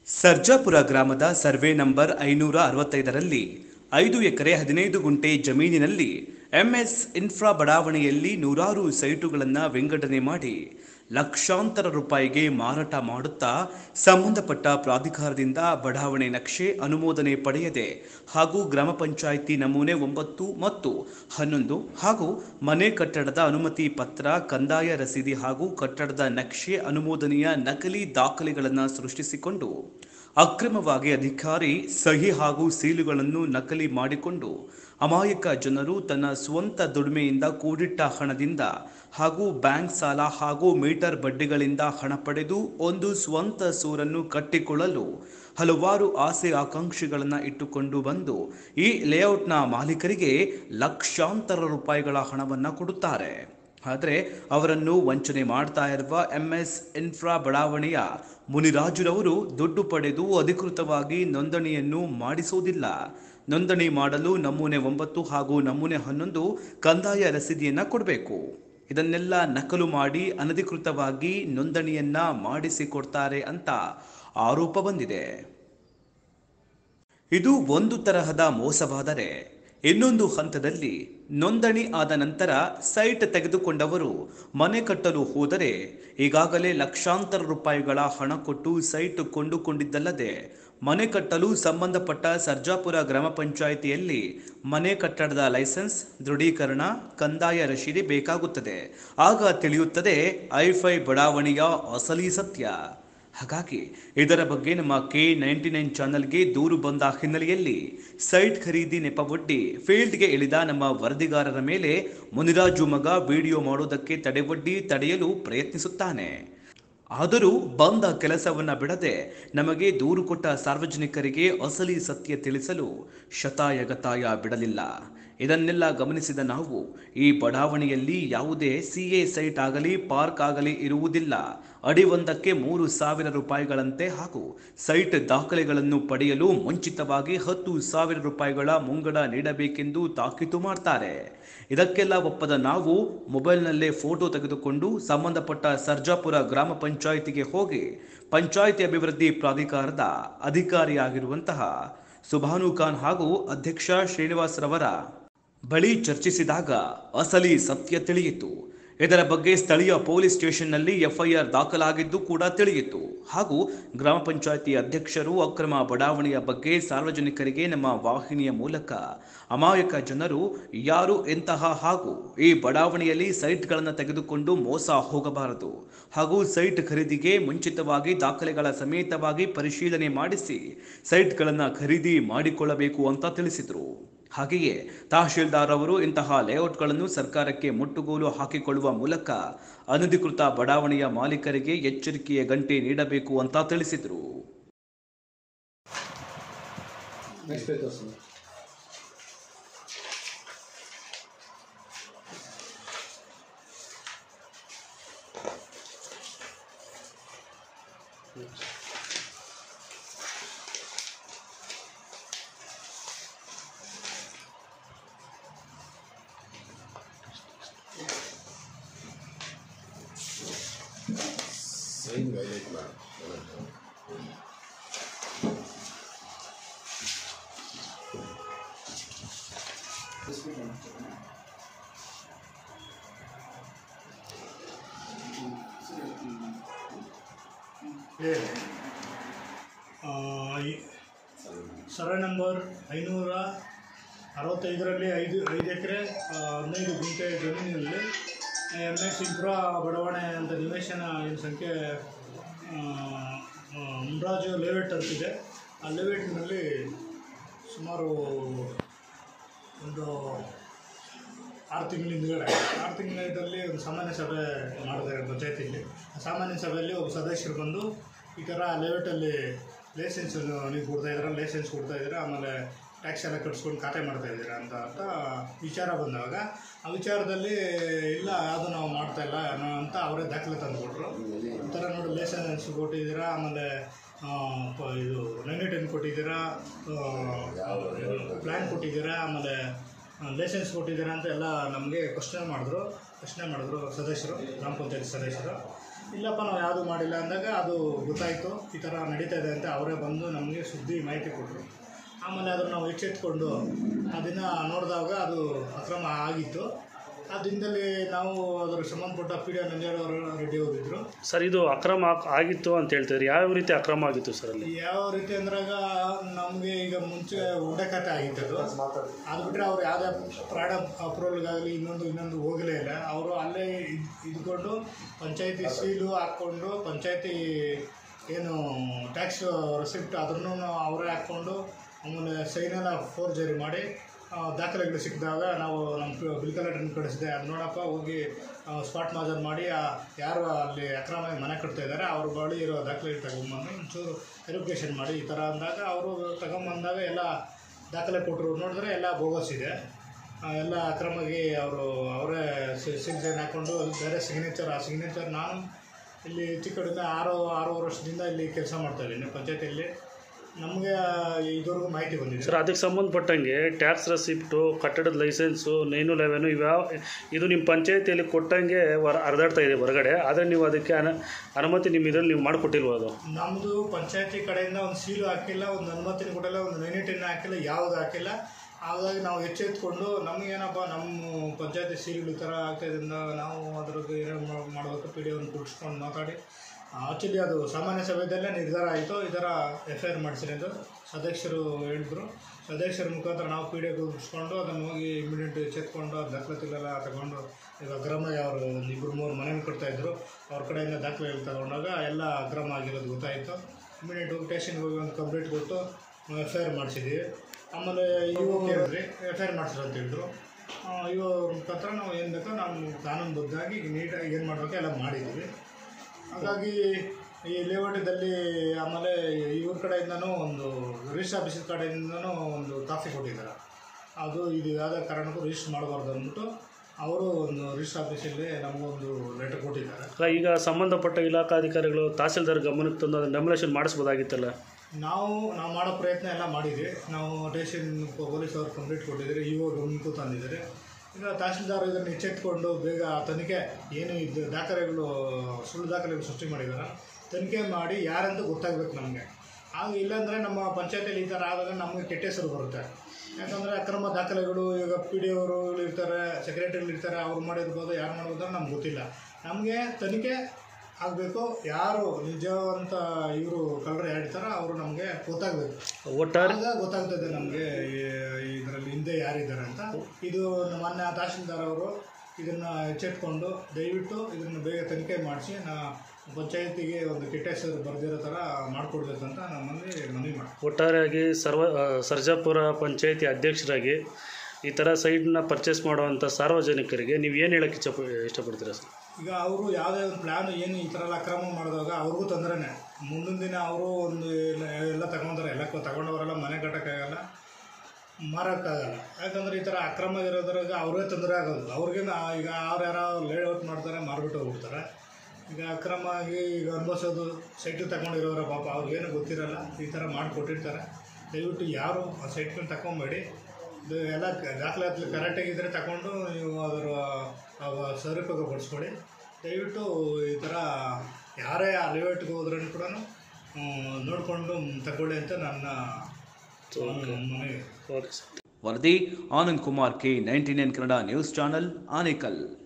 ಸರ್ಜಾಪುರ ಗ್ರಾಮದ survey number ಐನೂರ ಅರವತ್ತೈದರಲ್ಲಿ ಐದು ಎಕರೆ ಹದಿನೈದು ಗುಂಟೆ ಜಮೀನಿನಲ್ಲಿ ಎಂಎಸ್ ಇನ್ಫ್ರಾ ಬಡಾವಣೆಯಲ್ಲಿ ನೂರಾರು ಸೈಟುಗಳನ್ನು ವಿಂಗಡಣೆ ಮಾಡಿ ಲಕ್ಷಾಂತರ ರೂಪಾಯಿಗೆ ಮಾರಾಟ ಮಾಡುತ್ತಾ ಸಂಬಂಧಪಟ್ಟ ಪ್ರಾಧಿಕಾರದಿಂದ ಬಡಾವಣೆ ನಕ್ಷೆ ಅನುಮೋದನೆ ಪಡೆಯದೆ ಹಾಗೂ ಗ್ರಾಮ ಪಂಚಾಯಿತಿ ನಮೂನೆ ಒಂಬತ್ತು ಮತ್ತು ಹನ್ನೊಂದು ಹಾಗೂ ಮನೆ ಕಟ್ಟಡದ ಅನುಮತಿ ಪತ್ರ ಕಂದಾಯ ರಸೀದಿ ಹಾಗೂ ಕಟ್ಟಡದ ನಕ್ಷೆ ಅನುಮೋದನೆಯ ನಕಲಿ ದಾಖಲೆಗಳನ್ನು ಸೃಷ್ಟಿಸಿಕೊಂಡು ಅಕ್ರಮವಾಗಿ ಅಧಿಕಾರಿ ಸಹಿ ಹಾಗೂ ಸೀಲುಗಳನ್ನು ನಕಲಿ ಮಾಡಿಕೊಂಡು ಅಮಾಯಕ ಜನರು ತನ್ನ ಸ್ವಂತ ದುಡಿಮೆಯಿಂದ ಕೂಡಿಟ್ಟ ಹಣದಿಂದ ಹಾಗೂ ಬ್ಯಾಂಕ್ ಸಾಲ ಹಾಗೂ ಮೀಟರ್ ಬಡ್ಡಿಗಳಿಂದ ಹಣ ಪಡೆದು ಒಂದು ಸ್ವಂತ ಸೂರನ್ನು ಕಟ್ಟಿಕೊಳ್ಳಲು ಹಲವಾರು ಆಸೆ ಆಕಾಂಕ್ಷೆಗಳನ್ನು ಇಟ್ಟುಕೊಂಡು ಬಂದು ಈ ಲೇಔಟ್ನ ಮಾಲೀಕರಿಗೆ ಲಕ್ಷಾಂತರ ರೂಪಾಯಿಗಳ ಹಣವನ್ನು ಕೊಡುತ್ತಾರೆ ಆದರೆ ಅವರನ್ನು ವಂಚನೆ ಮಾಡ್ತಾ ಇರುವ ಎಂಎಸ್ ಇನ್ಫ್ರಾ ಬಡಾವಣೆಯ ಮುನಿರಾಜುರವರು ದುಡ್ಡು ಪಡೆದು ಅಧಿಕೃತವಾಗಿ ನೋಂದಣಿಯನ್ನು ಮಾಡಿಸುವುದಿಲ್ಲ ನೋಂದಣಿ ಮಾಡಲು ನಮೂನೆ ಒಂಬತ್ತು ಹಾಗೂ ನಮೂನೆ ಹನ್ನೊಂದು ಕಂದಾಯ ರಸೀದಿಯನ್ನು ಕೊಡಬೇಕು ಇದನ್ನೆಲ್ಲ ನಕಲು ಮಾಡಿ ಅನಧಿಕೃತವಾಗಿ ನೋಂದಣಿಯನ್ನ ಮಾಡಿಸಿಕೊಡ್ತಾರೆ ಅಂತ ಆರೋಪ ಬಂದಿದೆ ಇದು ಒಂದು ತರಹದ ಮೋಸವಾದರೆ ಇನ್ನೊಂದು ಹಂತದಲ್ಲಿ ನೋಂದಣಿ ಆದ ನಂತರ ಸೈಟ್ ತೆಗೆದುಕೊಂಡವರು ಮನೆ ಕಟ್ಟಲು ಹೋದರೆ ಈಗಾಗಲೇ ಲಕ್ಷಾಂತರ ರೂಪಾಯಿಗಳ ಹಣ ಕೊಟ್ಟು ಸೈಟ್ ಕೊಂಡುಕೊಂಡಿದ್ದಲ್ಲದೆ ಮನೆ ಕಟ್ಟಲು ಸಂಬಂಧಪಟ್ಟ ಸರ್ಜಾಪುರ ಗ್ರಾಮ ಪಂಚಾಯಿತಿಯಲ್ಲಿ ಮನೆ ಕಟ್ಟಡದ ಲೈಸೆನ್ಸ್ ದೃಢೀಕರಣ ಕಂದಾಯ ರಶೀದಿ ಬೇಕಾಗುತ್ತದೆ ಆಗ ತಿಳಿಯುತ್ತದೆ ಐಫೈ ಬಡಾವಣೆಯ ಅಸಲಿ ಸತ್ಯ ಹಾಗಾಗಿ ಇದರ ಬಗ್ಗೆ ನಮ್ಮ ಕೆ ನೈಂಟಿ ನೈನ್ ಚಾನಲ್ಗೆ ದೂರು ಬಂದ ಹಿನ್ನೆಲೆಯಲ್ಲಿ ಸೈಟ್ ಖರೀದಿ ನೆಪವೊಡ್ಡಿ ಫೀಲ್ಡ್ಗೆ ಇಳಿದ ನಮ್ಮ ವರದಿಗಾರರ ಮೇಲೆ ಮುನಿರಾಜು ಮಗ ವಿಡಿಯೋ ಮಾಡೋದಕ್ಕೆ ತಡೆವೊಡ್ಡಿ ತಡೆಯಲು ಪ್ರಯತ್ನಿಸುತ್ತಾನೆ ಆದರೂ ಬಂದ ಕೆಲಸವನ್ನ ಬಿಡದೆ ನಮಗೆ ದೂರು ಕೊಟ್ಟ ಸಾರ್ವಜನಿಕರಿಗೆ ಅಸಲಿ ಸತ್ಯ ತಿಳಿಸಲು ಶತಾಯಗತಾಯ ಬಿಡಲಿಲ್ಲ ಇದನ್ನೆಲ್ಲ ಗಮನಿಸಿದ ನಾವು ಈ ಬಡಾವಣೆಯಲ್ಲಿ ಯಾವುದೇ ಸಿಎ ಸೈಟ್ ಆಗಲಿ ಪಾರ್ಕ್ ಆಗಲಿ ಇರುವುದಿಲ್ಲ ಅಡಿವೊಂದಕ್ಕೆ ಮೂರು ಸಾವಿರ ರೂಪಾಯಿಗಳಂತೆ ಹಾಗೂ ಸೈಟ್ ದಾಖಲೆಗಳನ್ನು ಪಡೆಯಲು ಮುಂಚಿತವಾಗಿ ಹತ್ತು ಸಾವಿರ ರೂಪಾಯಿಗಳ ಮುಂಗಡ ನೀಡಬೇಕೆಂದು ತಾಕೀತು ಮಾಡ್ತಾರೆ ಇದಕ್ಕೆಲ್ಲ ಒಪ್ಪದ ನಾವು ಮೊಬೈಲ್ನಲ್ಲೇ ಫೋಟೋ ತೆಗೆದುಕೊಂಡು ಸಂಬಂಧಪಟ್ಟ ಸರ್ಜಾಪುರ ಗ್ರಾಮ ಪಂಚಾಯಿತಿಗೆ ಹೋಗಿ ಪಂಚಾಯಿತಿ ಅಭಿವೃದ್ಧಿ ಪ್ರಾಧಿಕಾರದ ಅಧಿಕಾರಿಯಾಗಿರುವಂತಹ ಸುಭಾನು ಖಾನ್ ಹಾಗೂ ಅಧ್ಯಕ್ಷ ಶ್ರೀನಿವಾಸ್ ರವರ ಬಳಿ ಚರ್ಚಿಸಿದಾಗ ಅಸಲಿ ಸತ್ಯ ತಿಳಿಯಿತು ಇದರ ಬಗ್ಗೆ ಸ್ಥಳೀಯ ಪೊಲೀಸ್ ಸ್ಟೇಷನ್ನಲ್ಲಿ ಎಫ್ಐಆರ್ ದಾಖಲಾಗಿದ್ದು ಕೂಡ ತಿಳಿಯಿತು ಹಾಗೂ ಗ್ರಾಮ ಪಂಚಾಯಿತಿ ಅಧ್ಯಕ್ಷರು ಅಕ್ರಮ ಬಡಾವಣೆಯ ಬಗ್ಗೆ ಸಾರ್ವಜನಿಕರಿಗೆ ನಮ್ಮ ವಾಹಿನಿಯ ಮೂಲಕ ಅಮಾಯಕ ಜನರು ಯಾರು ಎಂತಹ ಹಾಗೂ ಈ ಬಡಾವಣೆಯಲ್ಲಿ ಸೈಟ್ಗಳನ್ನು ತೆಗೆದುಕೊಂಡು ಮೋಸ ಹೋಗಬಾರದು ಹಾಗೂ ಸೈಟ್ ಖರೀದಿಗೆ ಮುಂಚಿತವಾಗಿ ದಾಖಲೆಗಳ ಸಮೇತವಾಗಿ ಪರಿಶೀಲನೆ ಮಾಡಿಸಿ ಸೈಟ್ಗಳನ್ನು ಖರೀದಿ ಮಾಡಿಕೊಳ್ಳಬೇಕು ಅಂತ ತಿಳಿಸಿದರು ಹಾಗೆಯೇ ತಹಶೀಲ್ದಾರ್ ಅವರು ಇಂತಹ ಲೇಔಟ್ಗಳನ್ನು ಸರ್ಕಾರಕ್ಕೆ ಮುಟ್ಟುಗೋಲು ಹಾಕಿಕೊಳ್ಳುವ ಮೂಲಕ ಅನಧಿಕೃತ ಬಡಾವಣೆಯ ಮಾಲೀಕರಿಗೆ ಎಚ್ಚರಿಕೆಯ ಗಂಟೆ ನೀಡಬೇಕು ಅಂತ ತಿಳಿಸಿದರು ನೆಕ್ಸ್ಟ್ ಪೇಜ್ ತೋರಿಸಿ ಸೈನ್ ವೈಲೇಟ್ ಮಾಡಿ ಸರ್ವೆ ನಂಬರ್ ಐನೂರ ಅರವತ್ತೈದರಲ್ಲಿ ಐದು ಐದು ಎಕರೆ ಹದಿನೈದು ಗುಂಟೆ ಜಮೀನಿನಲ್ಲಿ ಎಮ್ ಎಸ್ ಇನ್ಫ್ರಾ ಬಡಾವಣೆ ಅಂತ ನಿವೇಶನ ಏನು ಸಂಖ್ಯೆ ಆ, ಆ, ಮುನ್ರಾಜು ಲೇಔಟ್ ಅಂತಿದೆ ಆ ಲೇಔಟ್ನಲ್ಲಿ ಸುಮಾರು ಒಂದು ಆರು ತಿಂಗಳ ಹಿಂದ್ಗಡೆ ಆರು ತಿಂಗಳಲ್ಲಿ ಒಂದು ಸಾಮಾನ್ಯ ಸಭೆ ಮಾಡಿದ್ದಾರೆ ಪಂಚಾಯತಿಯಲ್ಲಿ ಆ ಸಾಮಾನ್ಯ ಸಭೆಯಲ್ಲಿ ಒಬ್ಬ ಸದಸ್ಯರು ಬಂದು ಈ ಥರ ಲೇಔಟಲ್ಲಿ ಲೈಸೆನ್ಸ್ ನೀವು ಕೊಡ್ತಾ ಇದ್ದೀರಾ ಲೈಸೆನ್ಸ್ ಕೊಡ್ತಾ ಇದ್ದೀರಾ ಆಮೇಲೆ ಟ್ಯಾಕ್ಸ್ ಎಲ್ಲ ಕಟ್ಸ್ಕೊಂಡು ಖಾತೆ ಮಾಡ್ತಾ ಇದ್ದೀರಾ ಅಂತ ಅಂತ ವಿಚಾರ ಬಂದಾಗ ಆ ವಿಚಾರದಲ್ಲಿ ಇಲ್ಲ ಯಾವುದು ನಾವು ಮಾಡ್ತಾ ಇಲ್ಲ ಅನ್ನೋ- ಅಂತ ಅವರೇ ದಾಖಲೆ ತಂದು ಕೊಟ್ಟರು ಈ ಥರ ನೋಡಿ ಲೈಸೆನ್ಸ್ ಕೊಟ್ಟಿದ್ದೀರಾ ಆಮೇಲೆ ಆ, ಪ- ಇದು ನೈನ್ ಟೆನ್ ಕೊಟ್ಟಿದ್ದೀರಾ ಪ್ಲ್ಯಾನ್ ಕೊಟ್ಟಿದ್ದೀರಾ ಆಮೇಲೆ ಲೈಸೆನ್ಸ್ ಕೊಟ್ಟಿದ್ದೀರಾ ಅಂತ ಎಲ್ಲ ನಮಗೆ ಕ್ವಶನ್ ಮಾಡಿದ್ರು ಪ್ರಶ್ನೆ ಮಾಡಿದ್ರು ಸದಸ್ಯರು ಗ್ರಾಮ ಪಂಚಾಯತ್ ಸದಸ್ಯರು ಇಲ್ಲಪ್ಪ ನಾವು ಯಾವುದು ಮಾಡಿಲ್ಲ ಅಂದಾಗ ಅದು ಗೊತ್ತಾಯಿತು ಈ ಥರ ನಡೀತಾ ಇದೆ ಅಂತ ಅವರೇ ಬಂದು ನಮಗೆ ಸುದ್ದಿ ಮಾಹಿತಿ ಕೊಟ್ಟರು ಆಮೇಲೆ ಅದನ್ನು ನಾವು ಎಚ್ಚೆತ್ಕೊಂಡು ಅದನ್ನು ನೋಡಿದಾಗ ಅದು ಅಕ್ರಮ ಆಗಿತ್ತು ಆ ದಿನದಲ್ಲಿ ನಾವು ಅದರ ಸಂಬಂಧಪಟ್ಟ ಪಿ ಡಿ ನಂಜೇಗೌಡ ರೆಡ್ಡಿ ಅವರಿದ್ದರು ಸರ್ ಇದು ಅಕ್ರಮ ಆಗ್- ಆಗಿತ್ತು ಅಂತ ಹೇಳ್ತಿದ್ರಿ ಯಾವ ರೀತಿ ಅಕ್ರಮ ಆಗಿತ್ತು ಸರ್ ಅಲ್ಲಿ ಯಾವ ರೀತಿ ಅಂದ್ರಾಗ ನಮಗೆ ಈಗ ಮುಂಚೆ ಉಡಕತೆ ಆಗಿತ್ತು ಅದು ಅದು ಬಿಟ್ಟರೆ ಅವ್ರು ಯಾವುದೇ ಪ್ರಾಡ ಅಪ್ರೂವಲ್ಗಾಗಲಿ ಇನ್ನೊಂದು ಇನ್ನೊಂದು ಹೋಗಲೇ ಇಲ್ಲ ಅವರು ಅಲ್ಲೇ ಇದ್ ಇದ್ಕೊಂಡು ಪಂಚಾಯತಿ ಸೀಲು ಹಾಕ್ಕೊಂಡು ಪಂಚಾಯತಿ ಏನು ಟ್ಯಾಕ್ಸ್ ರೆಸಿಪ್ಟ್ ಅದನ್ನು ಅವರೇ ಹಾಕ್ಕೊಂಡು ಆಮೇಲೆ ಸೈನೆಲ್ಲ ಫೋರ್ಜರಿ ಮಾಡಿ ಆ, ದಾಖಲೆಗಳು ಸಿಕ್ಕಿದಾಗ ನಾವು ನಮ್ಮ ಬಿಲ್ ಕಲೆಕ್ಟರ್ನ ಕಳಿಸಿದೆ ಅದು ನೋಡಪ್ಪ ಹೋಗಿ ಸ್ಪಾಟ್ ಮಾಜರ್ ಮಾಡಿ ಆ ಯಾರು ಅಲ್ಲಿ ಅಕ್ರಮವಾಗಿ ಮನೆ ಕಟ್ತಾ ಇದ್ದಾರೆ ಅವ್ರ ಬಳಿ ಇರೋ ದಾಖಲೆ ತಗೊಂಬಂದು ಒಂಚೂರು ವೆರಿಫಿಕೇಷನ್ ಮಾಡಿ ಈ ಥರ ಅಂದಾಗ ಅವರು ತಗೊಂಬಂದಾಗ ಎಲ್ಲ ದಾಖಲೆ ಕೊಟ್ಟರು ನೋಡಿದ್ರೆ ಎಲ್ಲ ಬೋಗಸ್ ಇದೆ ಆ, ಎಲ್ಲ ಅಕ್ರಮವಾಗಿ ಅವರು ಅವರೇ ಸಿಗ್ನೇಚರ್ ಹಾಕ್ಕೊಂಡು ಬೇರೆ ಸಿಗ್ನೇಚರ್ ಆ ಸಿಗ್ನೇಚರ್ ನಾನು ಇಲ್ಲಿ ಹೆಚ್ಚು ಕಡಿಮೆ ಆರು ಆರೂವರೆ ವರ್ಷದಿಂದ ಇಲ್ಲಿ ಕೆಲಸ ಮಾಡ್ತಾ ಇದ್ದೀನಿ ಪಂಚಾಯತಿಯಲ್ಲಿ ನಮಗೆ ಇದುವರೆಗೂ ಮಾಹಿತಿ ಬಂದಿದೆ ಸರ್ ಅದಕ್ಕೆ ಸಂಬಂಧಪಟ್ಟಂಗೆ ಟ್ಯಾಕ್ಸ್ ರೆಸಿಪ್ಟು ಕಟ್ಟಡದ ಲೈಸೆನ್ಸು ನೈನು ಲೆವೆನು ಇವ್ಯಾವ ಇದು ನಿಮ್ಮ ಪಂಚಾಯತಿಯಲ್ಲಿ ಕೊಟ್ಟಂಗೆ ಹೊರ ಹರಿದಾಡ್ತಾ ಇದೆ ಹೊರಗಡೆ ಆದರೆ ನೀವು ಅದಕ್ಕೆ ಅನ ಅನುಮತಿ ನಿಮ್ಮ ಇದರಲ್ಲಿ ನೀವು ಮಾಡಿಕೊಟ್ಟಿಲ್ವ ಅದು ನಮ್ಮದು ಪಂಚಾಯತಿ ಕಡೆಯಿಂದ ಒಂದು ಸೀಲು ಹಾಕಿಲ್ಲ ಒಂದು ಅನುಮತಿನ ಕೊಟ್ಟಿಲ್ಲ ಒಂದು ನೈನಿಟಿನ ಹಾಕಿಲ್ಲ ಯಾವುದು ಹಾಕಿಲ್ಲ ಹಾಗಾಗಿ ನಾವು ಎಚ್ಚೆತ್ಕೊಂಡು ನಮಗೇನಪ್ಪ ನಮ್ಮ ಪಂಚಾಯತಿ ಸೀಲು ಈ ಥರ ಆಗ್ತಾಯಿದ್ರಿಂದ ನಾವು ಅದ್ರದ್ದು ಏನೋ ಮಾ- ಮಾಡಬೇಕು ಪಿ ಡಿ ಅವ್ರನ್ನ ಕೂಡಿಸ್ಕೊಂಡು ಮಾತಾಡಿ ಆ್ಯಕ್ಚುಲಿ ಅದು ಸಾಮಾನ್ಯ ಸಭೆಯಲ್ಲೇ ನಿರ್ಧಾರ ಆಯಿತು ಈ ಥರ ಎಫ್ ಐ ಆರ್ ಮಾಡಿಸಿರಿ ಅಂತ ಸದಸ್ಯರು ಹೇಳಿದ್ರು ಸದಸ್ಯರ ಮುಖಾಂತರ ನಾವು ಪಿ ಡಿ ಕೂಡಿಸ್ಕೊಂಡು ಅದನ್ನು ಹೋಗಿ ಇಮಿಡಿಯೇಟ್ ಎಚ್ಚೆತ್ಕೊಂಡು ಅದು ದಾಖಲಾತಿಗಳೆಲ್ಲ ತಗೊಂಡು ಈಗ ಅಕ್ರಮ ಅವರು ಒಂದು ಇಬ್ಬರು ಮೂರು ಮನೆ ಕಟ್ತಾಯಿದ್ರು ಅವ್ರ ಕಡೆಯಿಂದ ದಾಖಲೆ ತಗೊಂಡಾಗ ಎಲ್ಲ ಅಕ್ರಮ ಆಗಿರೋದು ಗೊತ್ತಾಯಿತು ಇಮಿಡಿಯೇಟ್ ಹೋಗಿ ಸ್ಟೇಷನ್ಗೆ ಹೋಗಿ ಒಂದು ಕಂಪ್ಲೇಂಟ್ ಕೊಟ್ಟು ಎಫ್ ಐ ಆರ್ ಮಾಡಿಸಿದ್ವಿ ಆಮೇಲೆ ಇವು ಕೇಳಿದ್ರಿ ಎಫ್ ಐ ಆರ್ ಮಾಡಿಸ್ರಿ ಅಂತ ಹೇಳಿದ್ರು ಇವ ಮುಖಾಂತರ ನಾವು ಏನು ಬೇಕೋ ನಾವು ಕಾನೂನುಬದ್ಧವಾಗಿ ನೀಟಾಗಿ ಏನು ಮಾಡಬೇಕು ಎಲ್ಲ ಮಾಡಿದ್ದೀವಿ ಹಾಗಾಗಿ ಈ ಲೇಔಟದಲ್ಲಿ ಆಮೇಲೆ ಇವ್ರ ಕಡೆಯಿಂದನೂ ಒಂದು ರಿಜಿಸ್ಟರ್ ಆಫೀಸರ್ ಕಡೆಯಿಂದನೂ ಒಂದು ಕಾಫಿ ಕೊಟ್ಟಿದ್ದಾರೆ ಅದು ಇದು ಯಾವುದೇ ಕಾರಣಕ್ಕೂ ರಿಜಿಸ್ಟರ್ ಮಾಡಬಾರ್ದು ಅಂದ್ಬಿಟ್ಟು ಅವರು ಒಂದು ರಿಜಿಸ್ಟರ್ ಆಫೀಸಲ್ಲಿ ನಮಗೊಂದು ಲೆಟರ್ ಕೊಟ್ಟಿದ್ದಾರೆ ಅಲ್ಲ, ಈಗ ಸಂಬಂಧಪಟ್ಟ ಇಲಾಖಾಧಿಕಾರಿಗಳು ತಹಸೀಲ್ದಾರ್ ಗಮನಕ್ಕೆ ತಂದು ಅದನ್ನು ಡೆಮೊಲೇಷನ್ ಮಾಡಿಸ್ಬೋದಾಗಿತ್ತಲ್ಲ ನಾವು ನಾವು ಮಾಡೋ ಪ್ರಯತ್ನ ಎಲ್ಲ ಮಾಡಿದ್ವಿ ನಾವು ಸ್ಟೇಷನ್ ಪೊಲೀಸ್ ಅವ್ರು ಕಂಪ್ಲೇಂಟ್ ಕೊಟ್ಟಿದ್ದೀರಿ ಇವಾಗ ಗಮನಕ್ಕೂ ತಂದಿದ್ದಾರೆ ಈಗ ತಹಸೀಲ್ದಾರ್ ಇದನ್ನು ಎಚ್ಚೆತ್ಕೊಂಡು ಬೇಗ ತನಿಖೆ ಏನು ಇದು ದಾಖಲೆಗಳು ಸುಳ್ಳು ದಾಖಲೆಗಳು ಸೃಷ್ಟಿ ಮಾಡಿದ್ದಾರೆ ತನಿಖೆ ಮಾಡಿ ಯಾರಂತ ಗೊತ್ತಾಗಬೇಕು ನಮಗೆ ಆಗ ಇಲ್ಲಾಂದರೆ ನಮ್ಮ ಪಂಚಾಯತಿಯಲ್ಲಿ ಈ ಥರ ಆದಾಗ ನಮಗೆ ಕೆಟ್ಟ ಹೆಸರು ಬರುತ್ತೆ ಯಾಕಂದರೆ ಅಕ್ರಮ ದಾಖಲೆಗಳು ಈಗ ಪಿ ಡಿ ಅವರು ಇರ್ತಾರೆ ಸೆಕ್ರೆಟರಿಗಳು ಇರ್ತಾರೆ ಅವ್ರು ಮಾಡಿರ್ಬೋದು ಯಾರು ಮಾಡ್ಬೋದು ನಮ್ಗೆ ಗೊತ್ತಿಲ್ಲ ನಮಗೆ ತನಿಖೆ ಆಗಬೇಕು ಯಾರು ನಿಜವಂತ ಇವರು ಕಳ್ಳರು ಹೇಳ್ತಾರೋ ಅವರು ನಮಗೆ ಗೊತ್ತಾಗಬೇಕು ಒಟ್ಟಾರೆ ಆಗ ಗೊತ್ತಾಗ್ತದೆ ನಮಗೆ ಇದರಲ್ಲಿ ಹಿಂದೆ ಯಾರಿದ್ದಾರೆ ಅಂತ ಇದು ನಮ್ಮ ಮಾನ್ಯ ತಹಶೀಲ್ದಾರ್ ಅವರು ಇದನ್ನು ಎಚ್ಚೆತ್ಕೊಂಡು ದಯವಿಟ್ಟು ಇದನ್ನು ಬೇಗ ತನಿಖೆ ಮಾಡಿಸಿ ನಾ ಪಂಚಾಯತಿಗೆ ಒಂದು ಕೆಟ್ಟ ಹೆಸರು ಬರೆದಿರೋ ಥರ ಮಾಡಿಕೊಡ್ಬೇಕಂತ ನಮ್ಮಲ್ಲಿ ಮನವಿ ಮಾಡ್ತೀವಿ ಒಟ್ಟಾರೆಯಾಗಿ ಸರ್ವ ಆ, ಸರ್ಜಾಪುರ ಪಂಚಾಯತಿ ಅಧ್ಯಕ್ಷರಾಗಿ ಈ ಥರ ಸೈಟ್ನ ಪರ್ಚೇಸ್ ಮಾಡುವಂಥ ಸಾರ್ವಜನಿಕರಿಗೆ ನೀವು ಏನು ಹೇಳೋಕ್ಕೆ ಇಷ್ಟ ಇಷ್ಟಪಡ್ತೀರಾ ಸರ್ ಈಗ ಅವರು ಯಾವುದೇ ಒಂದು ಪ್ಲ್ಯಾನ್ ಏನು ಈ ಥರ ಎಲ್ಲ ಅಕ್ರಮ ಮಾಡಿದಾಗ ಅವ್ರಿಗೂ ತೊಂದರೆನೇ ಮುಂದಿನ ದಿನ ಅವರು ಒಂದು ಎಲ್ಲ ಎಲ್ಲ ತಗೊಂತಾರೆ ಎಲ್ಲ ತಗೊಂಡವರೆಲ್ಲ ಮನೆ ಕಟ್ಟೋಕ್ಕಾಗಲ್ಲ ಮಾರೋಕ್ಕಾಗಲ್ಲ ಯಾಕಂದ್ರೆ ಈ ಥರ ಅಕ್ರಮ ಇರೋದ್ರಾಗ ಅವ್ರಿಗೆ ತೊಂದರೆ ಆಗೋದು ಅವ್ರಿಗೆ ನಾ- ಈಗ ಅವ್ರು ಯಾರೋ ಲೇಔಟ್ ಮಾಡ್ತಾರೆ ಮಾರ್ಬಿಟ್ಟು ಹೋಗ್ಬಿಡ್ತಾರೆ ಈಗ ಅಕ್ರಮ ಆಗಿ ಈಗ ಅನುಭವಿಸೋದು ಸೈಟು ತಗೊಂಡಿರೋರ ಪಾಪ ಅವ್ರಿಗೇನು ಗೊತ್ತಿರಲ್ಲ ಈ ಥರ ಮಾಡಿಕೊಟ್ಟಿರ್ತಾರೆ ದಯವಿಟ್ಟು ಯಾರು ಆ ಸೈಟ್ಗಳನ್ನ ತಗೊಂಬೇಡಿ ಇದು ಎಲ್ಲ ಕ- ದಾಖಲಾತಿ ಕರೆಕ್ಟಾಗಿದ್ದರೆ ತಗೊಂಡು ನೀವು ಅದರ ಅವ ಸದುಪಯೋಗ ಪಡಿಸ್ಕೊಳ್ಳಿ ದಯವಿಟ್ಟು ಈ ಥರ ಯಾರೇ ಆ ಲೇಔಟ್ಗೆ ಹೋದ್ರೂ ಕೂಡ ನೋಡಿಕೊಂಡು ತಗೊಳ್ಳಿ ಅಂತ ನನ್ನ ಮನವಿ ಓಕೆ ಸರ್ ವರದಿ Anand Kumar K ninety nine Kannada news channel Anekal